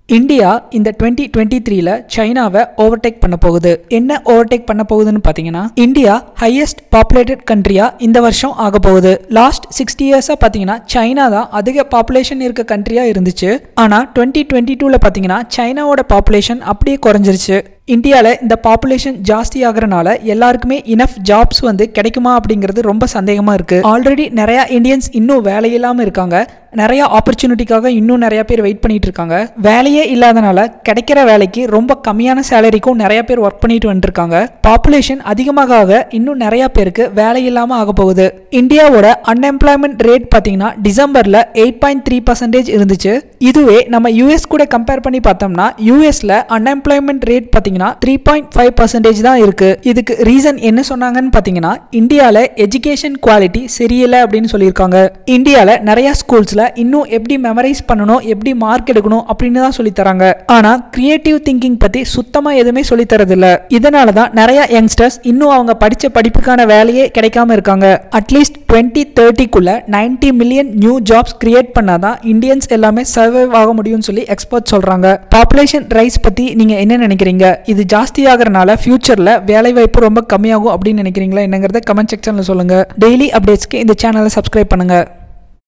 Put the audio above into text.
India இந்த twenty twenty த்ரீல சைனாவை overtake பண்ண போகுது என்ன ஓவர்டேக் பண்ண போகுதுன்னு பார்த்தீங்கன்னா இந்தியா ஹையஸ்ட் பாப்புலேட்டட் கண்ட்ரியா இந்த வருஷம் ஆக போகுது லாஸ்ட் சிக்ஸ்டி இயர்ஸாக பார்த்தீங்கன்னா சைனா தான் அதிக பாப்புலேஷன் இருக்க கண்ட்ரியா இருந்துச்சு ஆனால் டுவெண்ட்டி டுவெண்ட்டி டூவில் பார்த்தீங்கன்னா சைனாவோட பாப்புலேஷன் அப்படியே குறைஞ்சிருச்சு இந்தியாவில் இந்த பாப்புலேஷன் ஜாஸ்தி ஆகுறனால எல்லாருக்குமே இனஃப் ஜாப்ஸ் வந்து கிடைக்குமா அப்படிங்கிறது ரொம்ப சந்தேகமாக இருக்குது ஆல்ரெடி நிறையா இந்தியன்ஸ் இன்னும் வேலையில்லாமல் இருக்காங்க நிறைய ஆப்பர்ச்சுனிட்டிக்காக இன்னும் நிறைய பேர் வெயிட் பண்ணிட்டு இருக்காங்க வேலையே இல்லாதனால கிடைக்கிற வேலைக்கு ரொம்ப கம்மியான சேலரிக்கும் நிறைய பேர் ஒர்க் பண்ணிட்டு வந்துருக்காங்க பாப்புலேஷன் அதிகமாக ஆக இன்னும் நிறைய பேருக்கு வேலை இல்லாமல் ஆக போகுது இந்தியாவோட அன்எம்ப்ளாய்மெண்ட் ரேட் பார்த்தீங்கன்னா டிசம்பரில் எயிட் பாயிண்ட் த்ரீ பர்சன்டேஜ் இருந்துச்சு இதுவே நம்ம யூஎஸ் கூட கம்பேர் பண்ணி பார்த்தோம்னா யூஎஸ்ல அன்எம்ப்ளாய்மெண்ட் ரேட் பார்த்தீங்கன்னா த்ரீ பாயிண்ட் ஃபைவ் பர்சன்டேஜ் தான் இருக்கு இதுக்கு ரீசன் என்ன சொன்னாங்கன்னு பார்த்தீங்கன்னா இந்தியாவில் எஜுகேஷன் குவாலிட்டி சரியில்லை அப்படின்னு சொல்லியிருக்காங்க இந்தியாவில் நிறைய ஸ்கூல்ஸில் இன்னும் எப்படி மெமரைஸ் பண்ணணும் எப்படி மார்க் எடுக்கணும் அப்படின்னு தான் சொல்லி தராங்க ஆனால் கிரியேட்டிவ் திங்கிங் பற்றி சுத்தமாக எதுவுமே சொல்லி தரதில்ல இதனால தான் நிறைய யங்ஸ்டர்ஸ் இன்னும் அவங்க படித்த படிப்புக்கான வேலையே கிடைக்காம இருக்காங்க அட்லீஸ்ட் டுவெண்ட்டி தேர்ட்டிக்குள்ள ninety million new jobs create பண்ணாதான் இந்தியன்ஸ் எல்லாமே சர்வைவ் ஆக முடியும்னு சொல்லி எக்ஸ்பர்ட் சொல்றாங்க பாப்புலேஷன் ரைஸ் பத்தி நீங்க என்ன நினைக்கிறீங்க இது ஜாஸ்தி ஆகுறனால ஃபியூச்சர்ல வேலை வாய்ப்பு ரொம்ப கம்மியாகும் அப்படின்னு நினைக்கிறீங்களா என்னங்கிறத கமெண்ட் செக்ஷன்ல சொல்லுங்க டெய்லி அப்டேட்ஸ்க்கு இந்த சேனலை சப்ஸ்கிரைப் பண்ணுங்க